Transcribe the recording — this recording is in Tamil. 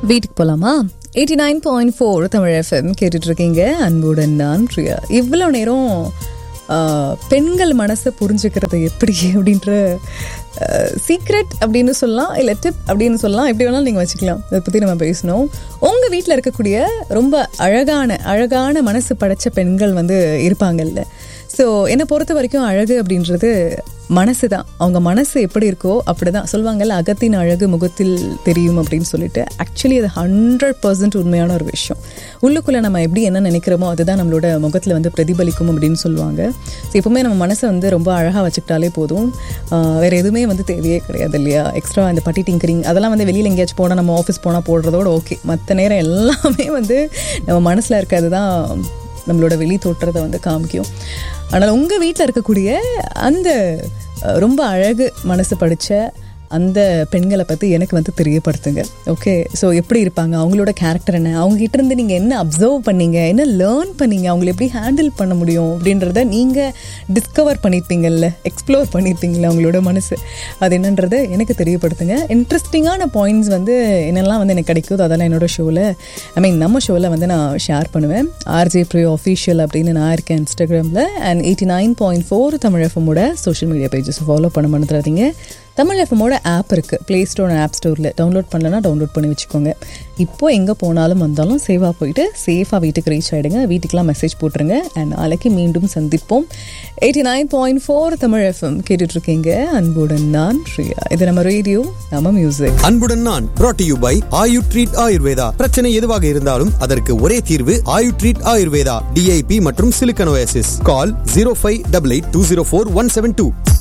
வீட்டுக்கு போலாமா eighty nine point four Tamil FM கேட்டுட்டு இருக்கீங்க அன்புடன் நான் பிரியா இவ்வளோ நேரம் ஆஹ், பெண்கள் மனசை புரிஞ்சுக்கிறது எப்படி அப்படின்ற சீக்ரெட் அப்படின்னு சொல்லலாம் இல்லை டிப் அப்படின்னு சொல்லலாம் எப்படி வேணாலும் நீங்கள் வச்சுக்கலாம் இதை பற்றி நம்ம பேசணும் உங்கள் வீட்டில் இருக்கக்கூடிய ரொம்ப அழகான அழகான மனசு படைச்ச பெண்கள் வந்து இருப்பாங்கல்ல ஸோ என்னை பொறுத்த வரைக்கும் அழகு அப்படின்றது மனசு தான் அவங்க மனசு எப்படி இருக்கோ அப்படி தான் சொல்லுவாங்கல்ல அகத்தின் அழகு முகத்தில் தெரியும் அப்படின்னு சொல்லிட்டு ஆக்சுவலி அது ஹண்ட்ரட் பர்சன்ட் உண்மையான ஒரு விஷயம் உள்ளுக்குள்ளே நம்ம எப்படி என்ன நினைக்கிறோமோ அதுதான் நம்மளோட முகத்தில் வந்து பிரதிபலிக்கும் அப்படின்னு சொல்லுவாங்க ஸோ எப்பவுமே நம்ம மனசை வந்து ரொம்ப அழகாக வச்சுக்கிட்டாலே போதும் ஆஹ் வேற எதுவுமே வந்து தேவையே கிடையாது இல்லையா எக்ஸ்ட்ரா அந்த பட்டி டிங்கரிங் அதெல்லாம் வந்து வெளியில் எங்கேயாச்சும் போனால் நம்ம ஆஃபீஸ் போனால் போடுறதோட ஓகே மற்ற நேரம் எல்லாமே வந்து நம்ம மனசில் இருக்கிறது தான் நம்மளோட வெளி தோற்றத்தை வந்து காமிக்கும் ஆனால் உங்கள் வீட்டில் இருக்கக்கூடிய அந்த அஹ், ரொம்ப அழகு மனசு படித்த அந்த பெண்களை பற்றி எனக்கு வந்து தெரியப்படுத்துங்க ஓகே ஸோ எப்படி இருப்பாங்க அவங்களோட கேரக்டர் என்ன அவங்க கிட்ட இருந்து நீங்கள் என்ன அப்சர்வ் பண்ணீங்க என்ன லேர்ன் பண்ணீங்க அவங்களை எப்படி ஹேண்டில் பண்ண முடியும் அப்படின்றத நீங்கள் டிஸ்கவர் பண்ணியிருப்பீங்கல்ல எக்ஸ்ப்ளோர் பண்ணியிருப்பீங்கல்ல அவங்களோட மனசு அது என்னன்றதை எனக்கு தெரியப்படுத்துங்க இன்ட்ரெஸ்டிங்கான பாயிண்ட்ஸ் வந்து என்னெல்லாம் வந்து எனக்கு கிடைக்குதோ அதெல்லாம் என்னோட ஷோவில் ஐ மீன் நம்ம ஷோவில் வந்து நான் ஷேர் பண்ணுவேன் ஆர்ஜே ப்ரியோ அஃபீஷியல் அப்படின்னு நான் இருக்கேன் இன்ஸ்டாகிராமில் and eighty nine point four Tamil எஃப்எம்மோட சோஷியல் மீடியா பேஜஸ் ஃபாலோ பண்ண மறந்துடாதீங்க தமிழ் எஃப்எம்மோட ஆப் இருக்குது ப்ளே ஸ்டோர் ஆப் ஸ்டோரில் டவுன்லோட் பண்ணலன்னா டவுன்லோட் பண்ணி வச்சுக்கோங்க இப்போ எங்கே போனாலும் வந்தாலும் சேஃபாக போயிட்டு சேஃபாக வீட்டுக்கு ரீச் ஆகிடுங்க வீட்டுக்கெலாம் மெசேஜ் போட்டுருங்க அண்ட் நாளைக்கு மீண்டும் சந்திப்போம் eighty nine point four Tamil FM கேட்டுட்ருக்கீங்க அன்புடன் நான் ஸ்ரீயா இது நம்ம ரேடியோ நம்ம மியூசிக் அன்புடன் நான் brought to you by Ayu treat Ayurveda பிரச்சனை எதுவாக இருந்தாலும் அதற்கு ஒரே தீர்வு ஆயு ட்ரீட் ஆயுர்வேதா டிஐபி மற்றும் சிலிக்கனோசிஸ் call zero five double eight two zero four one seven two